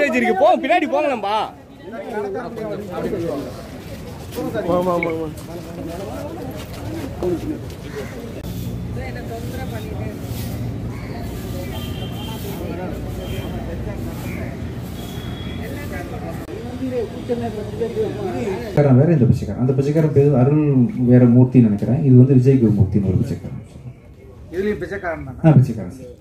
Footage இருக்கு போ பின்னாடி போங்களேன்பா ஆமா ஆமா ஆமா பிச்சைக்காரன் வேற இந்த பிச்சைக்காரன் அந்த பிச்சைக்காரன் பேர் அருள் வேற மூர்த்தின்னு நினைக்கிறேன் இது வந்து விஜய் குரு மூர்த்தின்னு ஒரு பிச்சைக்காரன் இதுலயும் பிச்சைக்காரன் தான் ஆ பிச்சைக்காரன் சார்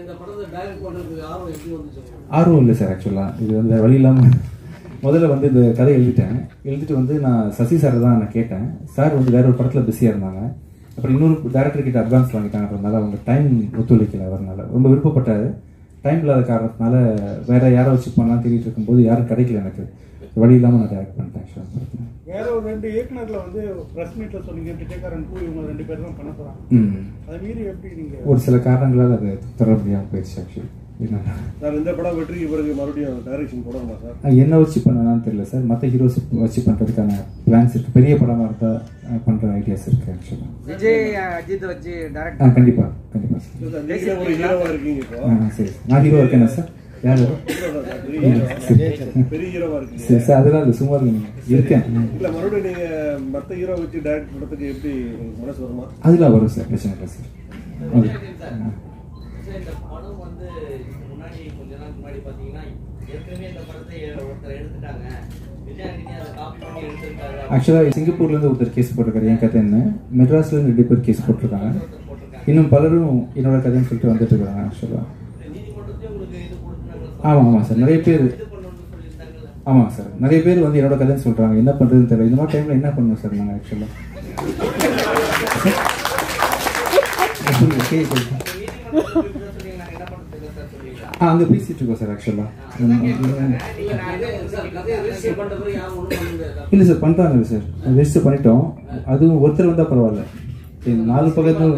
ஆர்வம் இல்லை சார் ஆக்சுவலாக இது வந்து வேற வழி இல்லாமல் முதல்ல வந்து இந்த கதை எழுதிட்டேன் எழுதிட்டு வந்து நான் சசி சாரை தான் நான் கேட்டேன் சார் வந்து வேற ஒரு படத்தில் பிஸியாக இருந்தாங்க அப்புறம் இன்னொரு டேரக்டர் கிட்ட அட்வான்ஸ் வாங்கிட்டாங்கன்றதுனால அவங்க டைம் ஒத்துழைக்கல வரனால ரொம்ப விருப்பப்பட்டாரு டைம் இல்லாத காரணத்தினால வேற யாரை வச்சு பண்ணலாம் தேடிட்டு இருக்கும்போது யாரும் கிடைக்கல எனக்கு வழி இல்லாமல் நான் டேரக்ட் பண்ணிட்டேன் ஆக்சுவலாக வேற ஒரு ரெண்டு இயக்குனர்ல வந்து பிரஸ் மீட்ல சொன்னீங்க பிச்சைக்காரன் டூ இவங்க ரெண்டு பேரும் தான் பண்ண போறாங்க ம் அதை மீறி எப்படி நீங்க ஒரு சில காரணங்களால் அது தொடர முடியாமல் போயிடுச்சு ஆக்சுவலி என்னன்னா சார் இந்த படம் வெற்றிக்கு பிறகு மறுபடியும் டைரக்ஷன் போடணுமா சார் என்ன வச்சு பண்ணலாம்னு தெரியல சார் மற்ற ஹீரோஸ் வச்சு பண்ணுறதுக்கான பிளான்ஸ் இருக்குது பெரிய படமாக இருந்தால் பண்ணுற ஐடியாஸ் இருக்குது ஆக்சுவலாக விஜய் அஜித் வச்சு டைரக்ட் ஆ கண்டிப்பாக கண்டிப்பாக சார் இல்ல சார் நீங்களே ஒரு ஹீரோவா இருக்கீங்க இப்போ ஆ சரி நான் ஹீரோ இருக்கேனா சார் யார் இல்ல சார், பெரிய hero. பெரிய ஹீரோவா இருக்கீங்க சரி சார் அதெல்லாம் இல்லை சும்மா இருக்கேன் இருக்கேன் ம். இல்ல மறுபடியும் நீங்க மத்த ஹீரோ வச்சு டைரக்ட் படத்துக்கு எப்படி உங்களுக்கு மனசு வருமா அதெல்லாம் வரும் சார் பிரச்சனை இல்லை சார் ஓகே ஆ. இந்த படம் வந்து இதுக்கு முன்னாடி கொஞ்ச நாள் முன்னாடி பாத்தீங்கன்னா ஏற்கனவே இந்த படத்தை ஒருத்தர் எடுத்துட்டாங்க விஜய் ஆண்டனி அதை காப்பி பண்ணி எடுத்திருக்காரு ஆக்சுவலாக சிங்கப்பூர்லேருந்து ஒருத்தர் கேஸ் போட்டிருக்காரு என் கதைன்னு மெட்ராஸ்லேருந்து ரெண்டு பேர் கேஸ் போட்டிருக்காங்க இன்னும் பலரும் என்னோட கதைன்னு சொல்லிட்டு வந்துட்டு இருக்காங்க ஆக்சுவலாக நீதிமன்றத்தையும் உங்களுக்கு இது கொடுத்துருக்காங்க ஆமாம் ஆமாம் சார் நிறைய பேர் இது பண்ணணும்னு சொல்லியிருந்தாங்கல்ல ஆமாம் சார் நிறைய பேர் வந்து என்னோட கதைன்னு சொல்கிறாங்க என்ன பண்ணுறதுன்னு தெரியல இந்த மாதிரி டைமில் என்ன பண்ணணும் சார் நாங்கள் ஆக்சுவலாக நீதிமன்றத்தில் சொல்லி நாங்க என்ன பண்ணுறது சார் சொல்லிங்களா ஆ அங்கே பேசிகிட்டு இருக்கோம் சார் ஆக்சுவலாக இல்லை சார் பண்ணுறாங்க சார் ரெஜிஸ்டர் பண்ணிட்டோம் அதுவும் ஒருத்தர் வந்தால் பரவாயில்ல சரி, நாலு பக்கத்து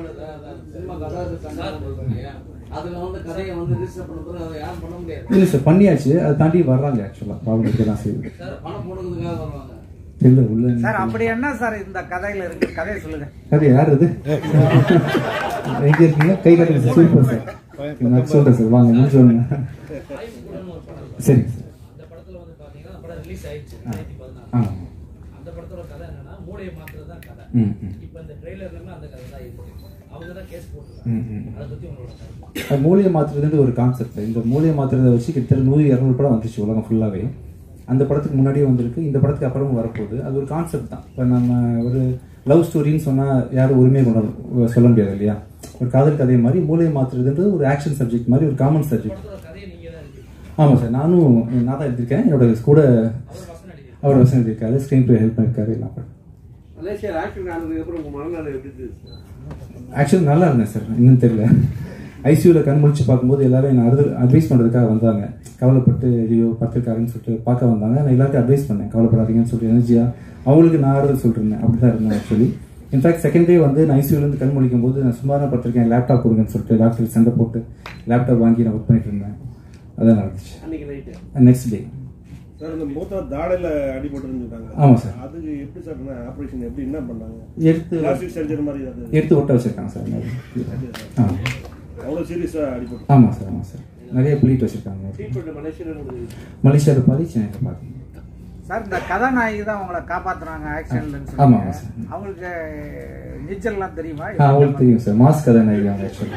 அதுல வந்து கதையை வந்து ரிஜிஸ்டர் பண்ண அதை யாரும் பண்ண முடியாது இல்லை சார் பண்ணியாச்சு அதை தாண்டி வர்றாங்க ஆக்சுவலாக ப்ராப்ளம் இருக்க தான் செய்யுது சார் பணம் போடுறதுக்காக வருவாங்க இல்லை உள்ள சார் அப்படி என்ன சார் இந்த கதையில இருக்கு கதையை சொல்லுங்க அது யார் அது எங்க இருக்கீங்க கை காட்டுங்க சார் சூப்பர் சார் நான் சொல்றேன் சார் வாங்க முடிஞ்சு வாங்க சரிங்க சார் அந்த படத்துல வந்து பாத்தீங்கன்னா படம் ரிலீஸ் ஆயிடுச்சு ரெண்டாயிரத்தி பதினாறு ஆ அந்த படத்தோட கதை என்னன்னா மூளையை மாத்துறது தான் கதை ம் ம் இப்ப இந்த ட்ரெய்லர்லயுமே அந்த கதை தான் இருக்கு அவங்க தான் கேஸ் ம், போட்டுருக்காங்க ம். அதை பத்தி உங்களோட கருத்து அது மூலியை மாத்துறதுன்ற ஒரு கான்செப்ட் இந்த மூலியை மாத்துறதை வச்சு கிட்டத்தட்ட நூறு இரநூறு படம் வந்துச்சு உலகம் ஃபுல்லாகவே அந்த படத்துக்கு முன்னாடியே வந்திருக்கு இந்த படத்துக்கு அப்புறமும் வரப்போகுது அது ஒரு கான்செப்ட் தான் இப்போ நம்ம ஒரு லவ் ஸ்டோரின்னு சொன்னால் யாரும் உரிமையை கொண்டு சொல்ல முடியாது இல்லையா ஒரு காதல் கதை மாதிரி மூலையை மாத்துறதுன்றது ஒரு ஆக்ஷன் சப்ஜெக்ட் மாதிரி ஒரு காமன் சப்ஜெக்ட் படத்தோட கதையை நீங்க தான் இருக்கு ஆமாம் சார் நானும் நான் தான் எடுத்திருக்கேன் என்னோட கூட அவர் வசனம் எழுதியிருக்காரு ஸ்க்ரீன் பிளே ஹெல்ப் பண்ணியிருக்காரு எல்லாம் பண்ணேன் மலேசியா ஆக்ஷன் ஆனதுக்கு அப்புறம் உங்க மனநிலை எப்படி இருந்துச்சு ஆக்சுவலி நல்லா இருந்தேன் சார் இன்னும் தெரியல ஐசியூவில் கண் முழிச்சு பார்க்கும்போது எல்லாரும் என்ன அட்வை அட்வைஸ் பண்ணுறதுக்காக வந்தாங்க கவலைப்பட்டு ஐயோ படுத்திருக்காருன்னு சொல்லிட்டு பார்க்க வந்தாங்க நான் எல்லாருக்கும் அட்வைஸ் பண்ணேன் கவலைப்படாதீங்கன்னு சொல்லிட்டு எனர்ஜியாக அவங்களுக்கு நான் ஆறுதல் சொல்லிருந்தேன் அப்படி தான் இருந்தேன் ஆக்சுவலி இன்ஃபேக்ட் செகண்ட் டே வந்து நான் ஐசியூலேருந்து கண் முழிக்கும் போது நான் சும்மா தான் படுத்திருக்கேன் லேப்டாப் கொடுங்கன்னு சொல்லிட்டு லேப்டாப் சண்டை போட்டு லேப்டாப் வாங்கி நான் ஒர்க் பண்ணிட்டு இருந்தேன் அதான் நடந்துச்சு அன்னைக்கு நைட்டு நெக்ஸ்ட் டே சார் இந்த மூத்த தாடையில அடிபட்டு இருந்துட்டாங்க ஆமாம் சார் அதுக்கு எப்படி சார் ஆபரேஷன் எப்படி என்ன பண்ணாங்க எடுத்து பிளாஸ்டிக் சர்ஜரி மாதிரி ஏதாவது எடுத்து ஒட்ட வச்சிருக்காங்க சார் ஆ அவ்வளவு சீரியஸா அடிபட்டு ஆமாம் சார் ஆமாம் சார் நிறைய பிளீட் வச்சிருக்காங்க ட்ரீட்மெண்ட் மலேசியால மலேசியாவில் பாதி சென்னையில் பாதி சார் இந்த கதாநாயகி தான் உங்களை காப்பாத்துறாங்க ஆக்ஷன்ல ஆமா, ஆமா சார். அவங்களுக்கு நீச்சல்லாம் தெரியுமா ஆ அவங்களுக்கு தெரியும் சார் மாஸ் கதாநாயகி அவங்க ஆக்சுவலி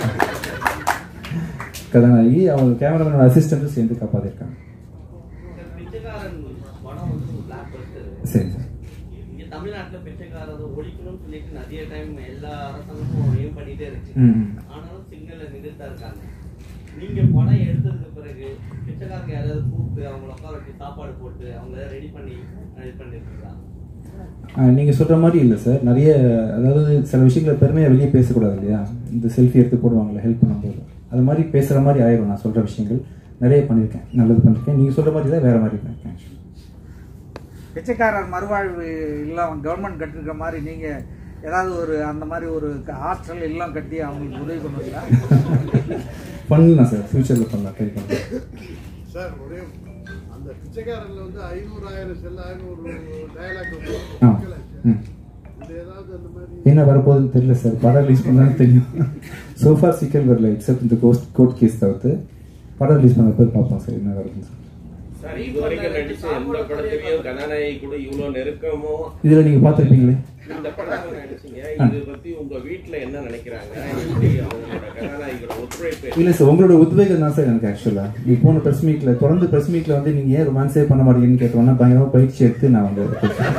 கதாநாயகி அவங்க கேமராமேனோட அசிஸ்டண்ட்டும் சேர்ந்து காப்பாற்றிருக்காங்க பிச்சைக்காரன் படம் வந்து ஒரு பிளாக் பஸ்டர் சரி சார் இங்க தமிழ்நாட்டுல பிச்சைக்காரரை ஒழிக்கணும்னு சொல்லிட்டு நிறைய டைம் எல்லா அரசாங்கமும் எய்ம் பண்ணிட்டே இருக்கு ம். ஆனாலும் சிக்னல்ல நிறுத்தா இருக்காங்க நீங்க படம் எடுத்ததுக்கு பிறகு பிச்சைக்காரங்க யாராவது கூப்பிட்டு அவங்கள உட்கார வச்சு சாப்பாடு போட்டு அவங்க ரெடி பண்ணி அஹ், இது பண்ணிருக்கீங்களா நீங்கள் சொல்கிற மாதிரி இல்லை சார் நிறைய அதாவது சில விஷயங்களை பெருமையாக வெளியே பேசக்கூடாது இல்லையா இந்த செல்ஃபி எடுத்து போடுவாங்கல்ல ஹெல்ப் பண்ணும்போது அது மாதிரி பேசுகிற மாதிரி ஆயிரும் நான் சொல்கிற விஷயங்கள் நிறைய பண்ணியிருக்கேன் நல்லது பண்ணியிருக்கேன் நீங்கள் சொல்கிற மாதிரி தான் வேறு மாதிரி பண்ணியிருக்கேன் actually. பிச்சைக்காரர் மறுவாழ்வு இல்லம் கவர்மெண்ட் கட்டிருக்க மாதிரி நீங்க ஏதாவது ஒரு அந்த மாதிரி ஒரு ஹாஸ்டல் இல்லம் கட்டி அவங்களுக்கு உதவி பண்ணுவீங்களா பண்ணலாம் சார் ஃப்யூச்சரில் பண்ணலாம் ட்ரை பண்ணலாம் சார் ஒரே அந்த பிச்சைக்காரன்ல வந்து ஐநூறாயிரம் செல்ல ஐநூறு டயலாக் ஆ ம் இது ஏதாவது அந்த மாதிரி என்ன வரப்போகுதுன்னு தெரியல சார் படம் ரிலீஸ் பண்ணாலும் தெரியும் சோஃபா சிக்கல் வரல எக்ஸப்ட் இந்த கோஸ்ட் கோர்ட் கேஸ் தவிர்த்து படம் ரிலீஸ் பண்ண பேர் பார்ப்போம் சார் என்ன இருக்குன்னு சார் சார் இது வரைக்கும் நடிச்ச எந்த படத்துலயும் கதாநாயகி கூட இவ்வளவு நெருக்கமோ இதில் நீங்கள் பார்த்துருப்பீங்களே இந்த படம் நடிச்சீங்க இது பத்தி உங்க வீட்டுல என்ன நினைக்கிறாங்க எப்படி அவங்களோட கதாநாயகியோட ஒத்துழைப்பு இல்லை சார் உங்களோட உத்வேகம் தான் சார் எனக்கு ஆக்சுவலாக நீ போன ப்ரெஸ் மீட்டில் தொடர்ந்து ப்ரெஸ் மீட்டில் வந்து நீங்கள் ஏன் ரொமான்ஸே பண்ண மாட்டீங்கன்னு கேட்டோன்னா பயங்கரமாக பயிற்சி எடுத்து நான் வந்து பேசுறேன்.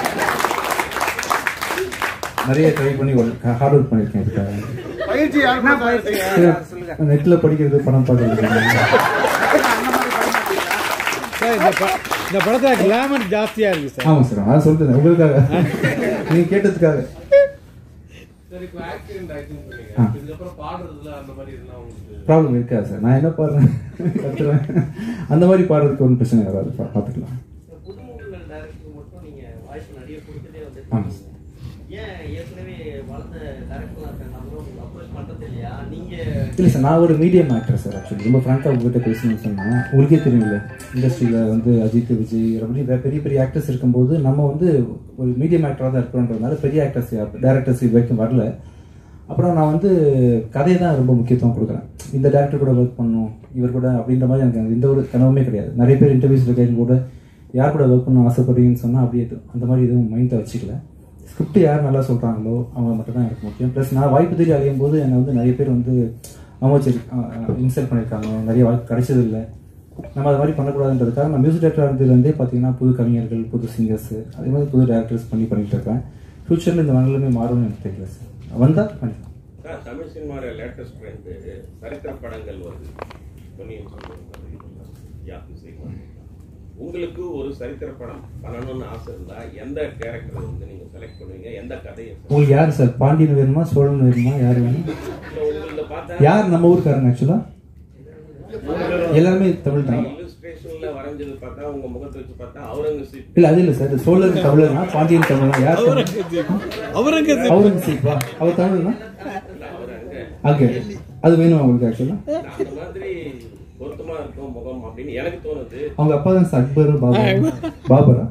நிறைய ட்ரை பண்ணி ஹார்ட் ஒர்க் பண்ணியிருக்கேன் இதுக்காக பயிற்சி யார் என்ன பயிற்சி சொல்லுங்க நெட்டில் படிக்கிறது படம் பார்க்கறது அந்த மாதிரி பண்ண மாட்டீங்களா சார் இந்த ப- இந்த படத்துல கிளாமர் ஜாஸ்தியா இருக்கு சார் ஆமாம் சார் அதான் சொல்லிட்டேன் உங்களுக்காக நீங்கள் கேட்டதுக்காக சரி இப்போ ஆக்சிடென்ட் ஆயிடுச்சுன்னு சொன்னீங்க ஆ. இதுக்கப்புறம் பாடுறதுல அந்த மாதிரி இதெல்லாம் உங்களுக்கு ப்ராப்ளம் இருக்காது சார் நான் என்ன பாடுறேன் கத்துறேன் அந்த மாதிரி பாடுறதுக்கு ஒன்றும் பிரச்சனை வராது பா- பார்த்துக்கலாம் இந்த புதுமுகங்கள் டைரக்டருக்கு மட்டும் நீங்க வாய்ப்பு நிறைய கொடுத்துட்டே ஆமா. வந்துருக்கீங்க ஏன் ஏற்கனவே வளர்ந்த டைரக்டர்லாம் இருக்காங்க அவங்களும் உங்களுக்கு அப்ரோச் பண்றது இல்லையா நீங்க இல்லை சார் நான் ஒரு மீடியம் ஆக்டர் சார் ஆக்சுவலி ரொம்ப ஃப்ராங்காக உங்ககிட்ட பேசணும்னு சொன்னால் உங்களுக்கே தெரியும்ல இண்டஸ்ட்ரியில் வந்து அஜித் விஜய் அப்படி வே- பெரிய பெரிய ஆக்டர்ஸ் இருக்கும்போது நம்ம வந்து ஒரு மீடியம் ஆக்டராக தான் இருக்கிறோன்றதுனால பெரிய ஆக்டர்ஸ் டேரக்டர்ஸ் இது வரைக்கும் வரல அப்புறம் நான் வந்து கதையை தான் ரொம்ப முக்கியத்துவம் கொடுக்குறேன் இந்த டேரக்டர் கூட ஒர்க் பண்ணணும் இவர் கூட அப்படின்ற மாதிரி எனக்கு எந்த ஒரு கனவுமே கிடையாது நிறைய பேர் இன்டர்வியூஸில் கேட்கும் கூட யார் கூட ஒர்க் பண்ண ஆசைப்படுறீங்கன்னு சொன்னால் அப்படியே எதுவும் அந்த மாதிரி எதுவும் மைண்டில் வச்சுக்கல ஸ்கிரிப்ட் யார் நல்லா சொல்கிறாங்களோ அவங்க மட்டும் தான் எனக்கு முக்கியம் ப்ளஸ் நான் வாய்ப்பு தேடி அலையும் போது என்னை வந்து நிறைய பேர் வந்து அமைச்சர் இன்சல்ட் பண்ணியிருக்காங்க நிறைய வாய்ப்பு கிடைச்சது இல்லை நம்ம அது மாதிரி பண்ணக்கூடாதுன்றதுக்காக நான் மியூசிக் டேரக்டர் இருந்ததுலேருந்தே பார்த்தீங்கன்னா புது கவிஞர்கள் புது சிங்கர்ஸ் அதே மாதிரி புது டேரக்டர்ஸ் பண்ணி பண்ணிட்டு இருக்கேன் ஃப்யூச்சரில் இந்த மனநிலைமை மாறும்னு எனக்கு தெரியல சார் வந்தால் பண்ணிக்கலாம் சார் தமிழ் சினிமாவோட லேட்டஸ்ட் ட்ரெண்ட் சரித்திர படங்கள் வருது பொன்னியின் செல்வன் கதை இதெல்லாம், யாப்பு செய்வாங்க உங்களுக்கு ஒரு சரித்திர படம் பண்ணணும்னு ஆசை இருந்தா எந்த கேரக்டர் வந்து நீங்க செலக்ட் பண்ணுவீங்க எந்த கதையை select உங்களுக்கு யார் சார் பாண்டியன் வேணுமா சோழன் வேணுமா யார் வேணும் இல்ல உங்கள பார்த்தா யார் நம்ம ஊருக்காரங்க ஆக்சுவலாக எல்லாருமே தமிழ் தான் இல்லுஸ்ட்ரேஷன்ல வரைஞ்சது பார்த்தா உங்க முகத்தை வச்சு பார்த்தா அவுரங்கசீப் இல்ல அது இல்ல சார் சோழர் தமிழனா பாண்டியன் தமிழனா யார் அவருக்கு அவுரங்கசீப்பா அவர் தமிழ்னா அவர் அங்க ஓகே அது வேணும் உங்களுக்கு ஆக்சுவலா அந்த மாதிரி பொருத்தமா இருக்கும் முகம் அப்படின்னு எனக்கு தோணுது அவங்க அப்பா தான் சார் அக்பர் பாபர் பாபரா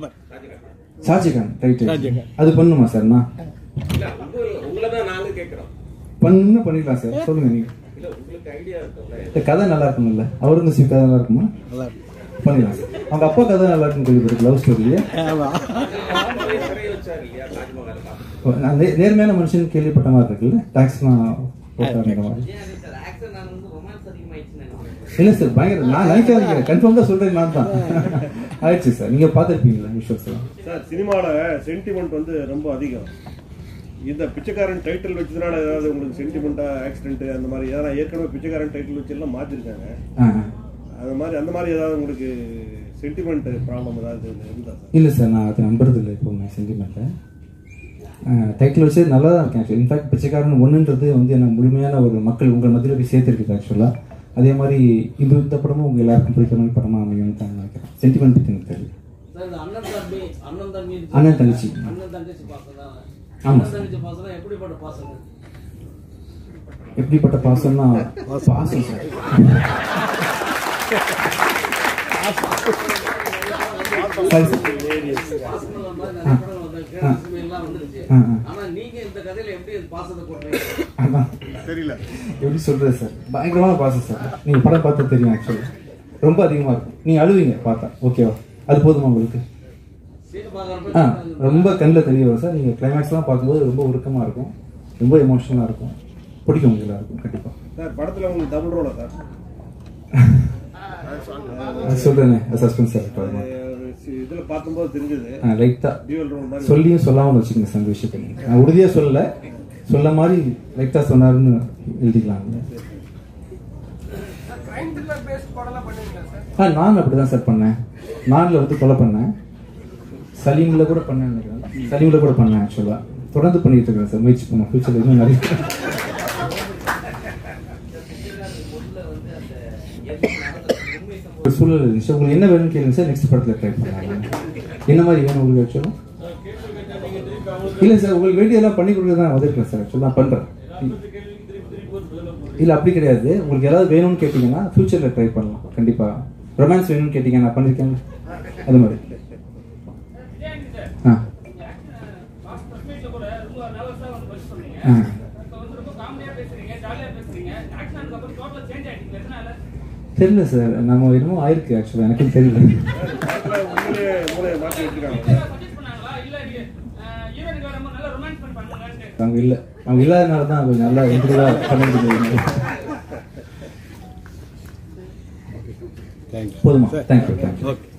ஷாஜகான் ரைட் அது பண்ணுமா சார் நான் இல்ல உங்க உங்களை தான் நாங்க கேட்கிறோம் பண்ணுன்னா பண்ணிடலாம் சார் சொல்லுங்க நீங்க இல்ல உங்களுக்கு ஐடியா இருக்கும்ல இந்த கதை நல்லா இருக்கும்ல அவுரங்கசீப் கதை நல்லா இருக்குமா பண்ணிடலாம் சார் அவங்க அப்பா கதை நல்லா இருக்குன்னு கேள்விப்பட்டிருக்கு லவ் ஸ்டோரியே ராமரே சிறை வச்சாரு இல்லையா தாஜ்மஹால் பார்த்துட்டு நான் நே- நேர்மையான மனுஷன் கேள்விப்பட்ட மாதிரி இருக்குல்ல டாக்ஸ்லாம் போட்டாருங்கிற மாதிரி ஏன் சார் ஆக்சன் நான் வந்து ரொமான்ஸ் அதிகமாயிடுச்சுன்னு நினைக்கிறேன் இல்ல சார் பயங்கர நான் நினைக்காதீங்க கன்ஃபார்ம் தான் சொல்றேன் நான் தான் ஆயிடுச்சு சார் நீங்க பார்த்துருப்பீங்களா விஷுவல்ஸ் எல்லாம் சார் சினிமாவில் சென்டிமெண்ட் வந்து ரொம்ப அதிகம் இந்த பிச்சைக்காரன் டைட்டில் வச்சதுனால ஏதாவது உங்களுக்கு சென்டிமெண்ட்டா ஆக்சிடென்ட் அந்த மாதிரி ஏதாவது ஏற்கனவே பிச்சைக்காரன் டைட்டில் வச்சு எல்லாம் மாற்றிருக்காங்க ஆ ஆ. அது மாதிரி அந்த மாதிரி ஏதாவது உங்களுக்கு சென்டிமெண்ட் ப்ராப்ளம் ஏதாவது இருந்தா சார் இல்லை சார் நான் அது நம்புறது இல்லை எப்போவுமே சென்டிமெண்ட்டை டைட்டில் வச்சு நல்லா தான் இருக்கேன் ஆக்சுவலி இன்ஃபேக்ட் பிச்சைக்காரன் ஒன்றுன்றது வந்து என்ன முழுமையான ஒரு மக்கள் உங்கள் மத்தியில் போய் சேர்த்துருக்குது ஆக்சுவலாக அதே மாதிரி இது இந்த படமும் உங்கள் எல்லாருக்கும் பிடிக்கிற மாதிரி படமாக அமையும்னு தான் நினைக்கிறேன் சென்டிமெண்ட் பற்றி எனக்கு தெரியல சார் இந்த அண்ணன் தம்பி அண்ணன் தம்பி அண்ணன் தங்கச்சி. அண்ணன் தங்கச்சி பாசம் தான் ஆமா அண்ணன் சார். தங்கச்சி பாசம் எப்படிப்பட்ட பாசம் எப்படிப்பட்ட பாசம்னா பாசம் சார் சரி சார் பாசத்துல வந்து நிறைய படம் வந்து கேரள எல்லாம் வந்துருச்சு ஆ, ஆ. ஆனா நீங்க இந்த கதையில எப்படி இந்த பாசத்தை போட்டுறீங்க அதான் தெரியல எப்படி சொல்றது சார் பயங்கரமான பாசம் சார் நீங்க படம் பார்த்தா தெரியும் ஆக்சுவலி ரொம்ப அதிகமா இருக்கும் நீங்க அழுவீங்க பார்த்தா ஓகேவா அது போதுமா உங்களுக்கு சீன் ஆ பாக்குறப்ப ரொம்ப கண்ணில் தெரிய வரும் சார் நீங்கள் கிளைமேக்ஸ்லாம் பார்க்கும்போது ரொம்ப உருக்கமா இருக்கும் ரொம்ப எமோஷனலாக இருக்கும் பிடிக்கும் உங்களுக்கு எல்லாருக்கும் கண்டிப்பாக சார் படத்தில் உங்களுக்கு டபுள் ரோலா சார் அது சொல்கிறேனே சஸ்பென்ஸ் சார் இதில் பார்க்கும்போது தெரிஞ்சது ஆ லைட்டாக டியூவல் ரோல் மாதிரி சொல்லியும் சொல்லாமல் வச்சுக்கோங்க சார் இந்த விஷயத்தை நீங்க. நான் உறுதியாக சொல்லல சொல்ல மாதிரி லைட்டாக சொன்னாருன்னு எழுதிக்கலாம் ஆ நான் அப்படி தான் சார் பண்ணேன் நானில் வந்து கொலை பண்ணேன் சலீமில் கூட பண்ணேன் நினைக்கிறேன் சலீமில் கூட பண்ணேன் ஆக்சுவலாக தொடர்ந்து பண்ணிட்டு இருக்கேன் சார் முயற்சி பண்ணேன் ஃபியூச்சரில் இன்னும் நிறைய ஒரு சூழல் இருந்துச்சு உங்களுக்கு என்ன வேணும்னு கேளுங்க சார் நெக்ஸ்ட் படத்தில் ட்ரை பண்ணலாம் என்ன மாதிரி வேணும் உங்களுக்கு ஆக்சுவலாக இல்லை சார் உங்களுக்கு வேண்டியதெல்லாம் பண்ணி கொடுக்க தான் வந்திருக்கேன் சார் ஆக்சுவலாக நான் பண்ணுறேன் இல்லை அப்படி கிடையாது உங்களுக்கு ஏதாவது வேணும்னு கேட்டிங்கன்னா ஃப்யூச்சரில் ட்ரை பண்ணலாம் கண்டிப்பாக ரொமான்ஸ் வேணும்னு கேட்டிங்க நான் பண்ணியிருக்கேன் அது மாதிரி ஆ ஆ தெரியல சார் நம்ம என்னமோ ஆயிருக்கு ஆக்சுவலாக எனக்கும் தெரியல படத்துல உண்மையிலேயே மூளையை மாற்றி வச்சிருக்காங்க அவங்க இல்லை அவங்க இல்லாதனால தான் கொஞ்சம் நல்லா இன்டர்வியூவாக பண்ண முடியுது போதுமா தேங்க்யூ தேங்க்யூ